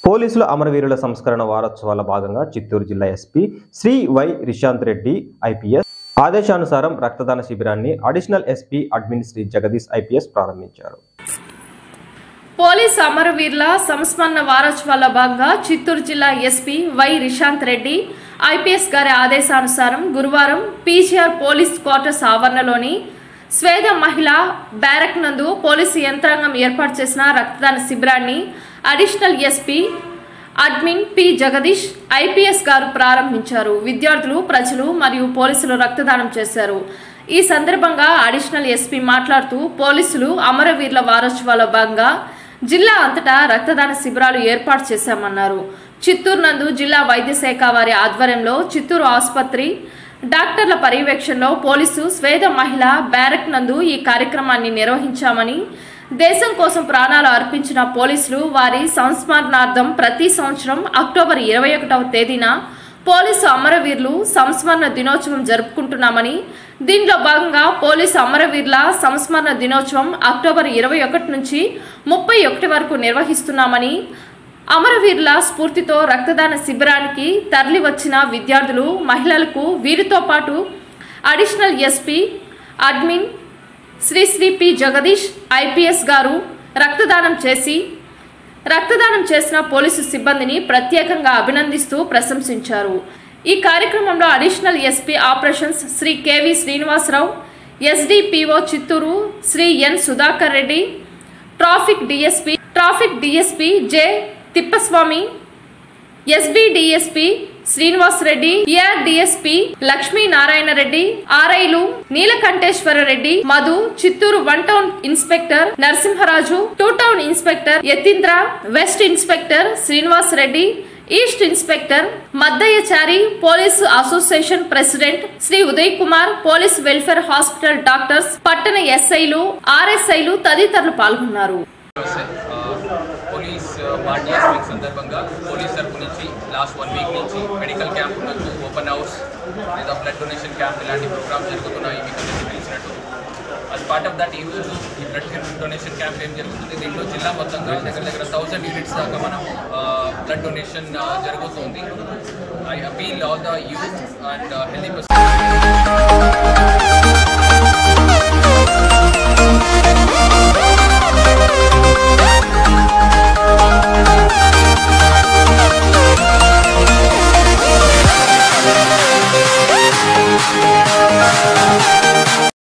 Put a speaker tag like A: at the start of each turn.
A: పోలీసుల అమరవీరుల సంస్కరణ వారోత్సవాల భాగంగా చిత్తూరు జిల్లా SP Shri Y Rishanth Reddy IPS ఆదేశానుసారం రక్తదాన శిబిరాన్ని additional SP admin Shri Jagadish IPS ప్రారంభించారు
B: పోలీస్ అమరవీరుల సంస్మరణ వారోత్సవాల భాగంగా చిత్తూరు జిల్లా SP Y Rishanth Reddy IPS గారి ఆదేశానుసారం గురువారం పీజీఆర్ పోలీస్ క్వార్టర్స్ ఆవరణలోని స్వేద మహిళా బ్యారక్ నందు పోలీసు యంత్రాంగం ఏర్పాటు చేసిన రక్తదాన శిబిరాన్ని additional SP admin P Jagadish IPS గారు ప్రారంభించారు విద్యార్థులు ప్రజలు మరియు పోలీసులు రక్తదానం చేశారు ఈ సందర్భంగా అడిషనల్ ఎస్పీ మాట్లాడుతూ పోలీసులు అమరవీరుల వారోత్సవాల భాగంగా జిల్లా అంతటా రక్తదాన శిబిరాలు ఏర్పాటు చేశామన్నారు చిత్తూరు నందు జిల్లా వైద్య శాఖ వారి ఆధ్వర్యంలో చిత్తూరు ఆసుపత్రి డాక్టర్ల పర్యవేక్షణలో పోలీసు స్వేద మహిళ బ్యారక్ నందు ఈ కార్యక్రమాన్ని నిర్వహించామని దేశం కోసం ప్రాణాలు అర్పించిన పోలీసులు వారి సంస్మరణార్థం ప్రతి సంవత్సరం అక్టోబర్ ఇరవై ఒకటవ తేదీన పోలీసు అమరవీరులు సంస్మరణ దినోత్సవం జరుపుకుంటున్నామని దీనిలో భాగంగా పోలీసు అమరవీరుల సంస్మరణ దినోత్సవం అక్టోబర్ ఇరవై ఒకటి నుంచి ముప్పై ఒకటి వరకు నిర్వహిస్తున్నామని అమరవీరుల స్ఫూర్తితో రక్తదాన శిబిరానికి తరలి వచ్చిన విద్యార్థులు మహిళలకు వీరితో పాటు additional SP admin Shri Shri P Jagadish IPS గారు రక్తదానం చేసి రక్తదానం చేసిన పోలీసు సిబ్బందిని ప్రత్యేకంగా అభినందిస్తూ ప్రశంసించారు ఈ కార్యక్రమంలో additional SP operations Shri KV Srinivasa Rao SDPO Chittoor Shri N Sudhakar Reddy traffic DSP traffic DSP J Thippaswamy SB DSP Srinivas Reddy AR DSP Lakshmi Narayana Reddy ఆర్ఐలు Neelakanteswara Reddy Madhu Chittoor one town inspector Narasimha Raju two town inspector Yatheendra west inspector Srinivas Reddy east inspector Maddayyachari police association president Shri Uday Kumar police welfare hospital doctors పట్టణ ఎస్ఐలు ఆర్ఎస్ఐలు తదితరులు పాల్గొన్నారు
C: నమస్తే ఆ, police పార్టీఎస్ week సందర్భంగా police తరపు నుంచి లాస్ట్ వన్ వీక్ నుంచి మెడికల్ క్యాంప్ ఉండొచ్చు ఓపెన్ హౌస్ లేదా బ్లడ్ డొనేషన్ క్యాంప్ ఇలాంటి ప్రోగ్రామ్స్ జరుగుతున్నాయి మీకు అందరికీ తెలిసినట్టు as పార్ట్ ఆఫ్ దట్ ఈ రోజు ఈ బ్లడ్ డొనేషన్ క్యాంప్ ఏం జరుగుతుంది దీంట్లో జిల్లా మొత్తంగా దగ్గర దగ్గర థౌసండ్ యూనిట్స్ దాకా మనం బ్లడ్ డొనేషన్ జరుగుతుంది I appeal all the youth and healthy